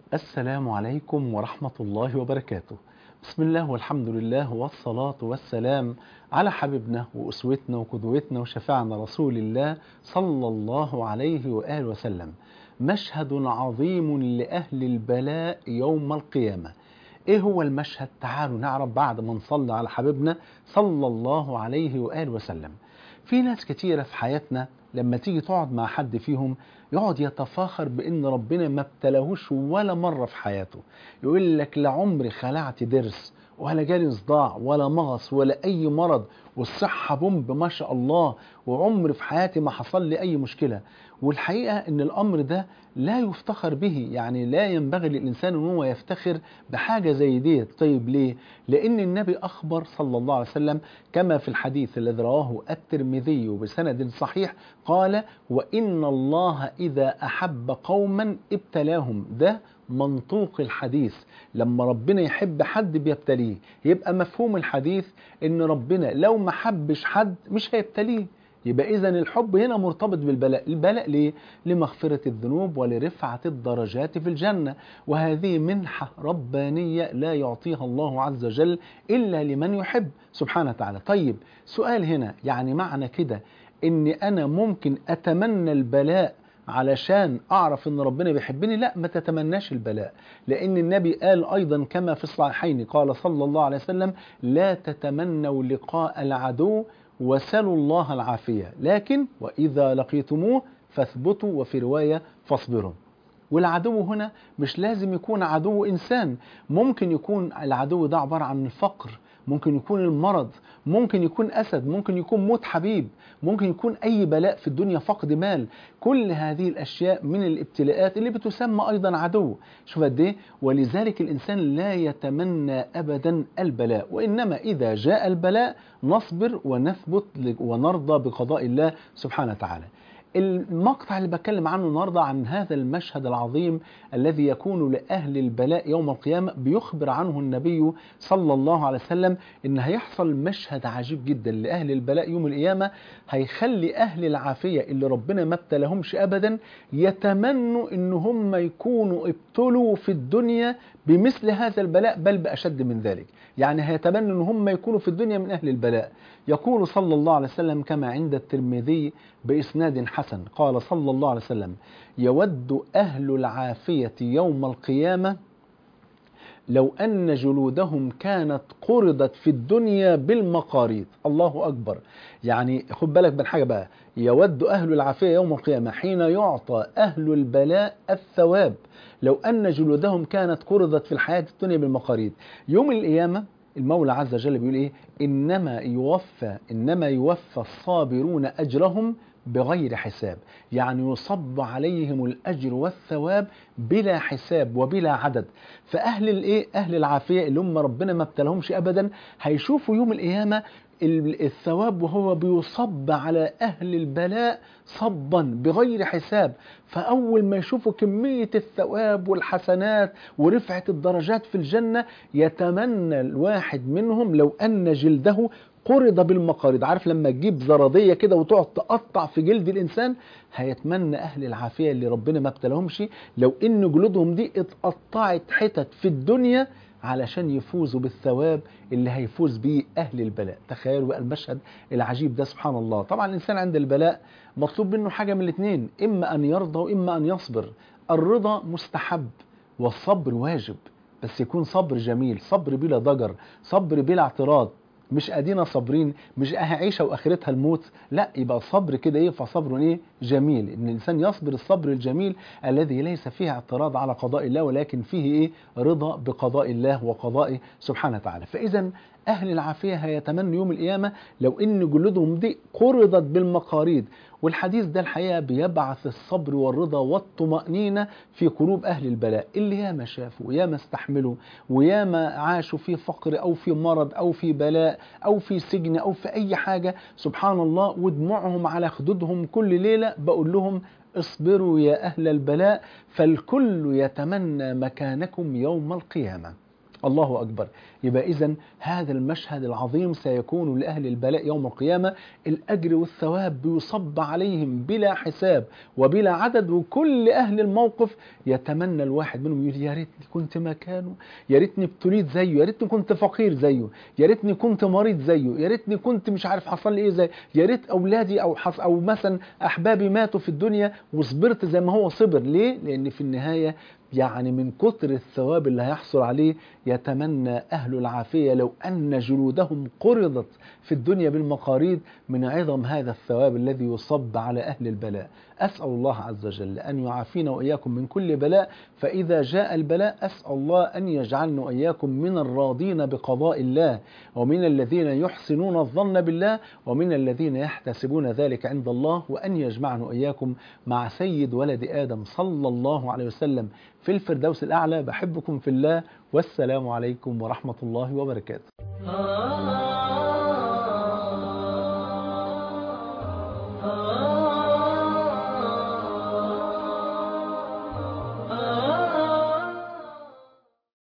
السلام عليكم ورحمة الله وبركاته بسم الله والحمد لله والصلاة والسلام على حبيبنا وأسوتنا وقدوتنا وشفاعنا رسول الله صلى الله عليه وآله وسلم مشهد عظيم لأهل البلاء يوم القيامة ايه هو المشهد تعالوا نعرف بعد ما نصلي على حبيبنا صلى الله عليه وآله وسلم في ناس كتيرة في حياتنا لما تيجي تقعد مع حد فيهم يقعد يتفاخر بان ربنا ما ابتلاهوش ولا مره في حياته يقول لك لا عمري خلعت ضرس ولا جالي صداع ولا مغص ولا اي مرض والصحه بومب ما شاء الله وعمري في حياتي ما حصل لي اي مشكله والحقيقه ان الامر ده لا يفتخر به يعني لا ينبغي للانسان ان هو يفتخر بحاجه زي ديت طيب ليه لان النبي اخبر صلى الله عليه وسلم كما في الحديث الذي رواه الترمذي بسند صحيح قال وان الله اذا احب قوما ابتلاهم ده منطوق الحديث لما ربنا يحب حد بيبتليه يبقى مفهوم الحديث ان ربنا لو ما حبش حد مش هيبتليه يبقى اذا الحب هنا مرتبط بالبلاء البلاء ليه لمغفرة الذنوب ولرفعة الدرجات في الجنة وهذه منحة ربانية لا يعطيها الله عز وجل إلا لمن يحب سبحانه وتعالى طيب سؤال هنا يعني معنى كده ان انا ممكن اتمنى البلاء علشان اعرف ان ربنا بيحبني لا ما تتمناش البلاء لان النبي قال ايضا كما في الصحيحين قال صلى الله عليه وسلم لا تتمنوا لقاء العدو وسلوا الله العافيه لكن واذا لقيتموه فاثبتوا وفي روايه فاصبروا والعدو هنا مش لازم يكون عدو انسان ممكن يكون العدو ده عباره عن الفقر ممكن يكون المرض ممكن يكون أسد ممكن يكون موت حبيب ممكن يكون أي بلاء في الدنيا فقد مال كل هذه الأشياء من الابتلاءات اللي بتسمى أيضا عدو شوف قد إيه ولذلك الإنسان لا يتمنى أبدا البلاء وإنما إذا جاء البلاء نصبر ونثبت ونرضى بقضاء الله سبحانه وتعالى المقطع اللي بتكلم عنه النهارده عن هذا المشهد العظيم الذي يكون لأهل البلاء يوم القيامة بيخبر عنه النبي صلى الله عليه وسلم إن هيحصل مشهد عجيب جدا لأهل البلاء يوم القيامة هيخلي أهل العافية اللي ربنا ما ابتلاهمش أبدا يتمنوا إن هم يكونوا ابتلوا في الدنيا بمثل هذا البلاء بل بأشد من ذلك يعني هيتمنوا ان هم يكونوا في الدنيا من اهل البلاء يقول صلى الله عليه وسلم كما عند الترمذي باسناد حسن قال صلى الله عليه وسلم يود اهل العافيه يوم القيامه لو ان جلودهم كانت قرضت في الدنيا بالمقاريض الله اكبر يعني خد بالك من حاجه بقى يود اهل العافيه يوم القيامه حين يعطى اهل البلاء الثواب لو أن جلودهم كانت قرضت في الحياة الدنيا بالمقاريض يوم القيامة المولى عز وجل بيقول إيه إنما يوفى إنما يوفى الصابرون أجرهم بغير حساب يعني يصب عليهم الأجر والثواب بلا حساب وبلا عدد فأهل الإيه أهل العافية اللي هم ربنا ما ابتلهمش أبدا هيشوفوا يوم القيامة الثواب وهو بيصب على أهل البلاء صبا بغير حساب فأول ما يشوفوا كمية الثواب والحسنات ورفعة الدرجات في الجنة يتمنى الواحد منهم لو أن جلده قرض بالمقارض عارف لما تجيب زرادية كده وتقعد تقطع في جلد الإنسان هيتمنى أهل العافية اللي ربنا ما ابتلهمش لو إن جلودهم دي اتقطعت حتت في الدنيا علشان يفوزوا بالثواب اللي هيفوز به أهل البلاء تخيلوا بقى المشهد العجيب ده سبحان الله طبعا الإنسان عند البلاء مطلوب منه حاجة من الاثنين إما أن يرضى وإما أن يصبر الرضا مستحب والصبر واجب بس يكون صبر جميل صبر بلا ضجر صبر بلا اعتراض مش ادينا صابرين مش عيشه واخرتها الموت لا يبقى صبر كده ايه فصبر ايه جميل ان الانسان يصبر الصبر الجميل الذي ليس فيه اعتراض على قضاء الله ولكن فيه ايه رضا بقضاء الله وقضائه سبحانه وتعالى فاذا اهل العافيه هيتمنوا يوم القيامه لو ان جلودهم دي قرضت بالمقاريض والحديث ده الحقيقه بيبعث الصبر والرضا والطمانينه في قلوب اهل البلاء اللي ياما شافوا وياما استحملوا وياما عاشوا في فقر او في مرض او في بلاء او في سجن او في اي حاجه سبحان الله ودموعهم على خدودهم كل ليله بقول لهم اصبروا يا اهل البلاء فالكل يتمنى مكانكم يوم القيامه الله أكبر يبقى إذا هذا المشهد العظيم سيكون لأهل البلاء يوم القيامة الأجر والثواب بيصب عليهم بلا حساب وبلا عدد وكل أهل الموقف يتمنى الواحد منهم يقول يا ريتني كنت مكانه يا ريتني ابتليت زيه يا ريتني كنت فقير زيه يا ريتني كنت مريض زيه يا ريتني كنت مش عارف حصل لي ايه زي يا ريت اولادي او حص او مثلا احبابي ماتوا في الدنيا وصبرت زي ما هو صبر ليه لان في النهايه يعني من كتر الثواب اللي هيحصل عليه يتمنى أهل العافية لو أن جلودهم قرضت في الدنيا بالمقاريض من عظم هذا الثواب الذي يصب على أهل البلاء أسأل الله عز وجل أن يعافينا وإياكم من كل بلاء فإذا جاء البلاء أسأل الله أن يجعلنا وإياكم من الراضين بقضاء الله ومن الذين يحسنون الظن بالله ومن الذين يحتسبون ذلك عند الله وأن يجمعنا وإياكم مع سيد ولد آدم صلى الله عليه وسلم في الفردوس الأعلى بحبكم في الله والسلام عليكم ورحمة الله وبركاته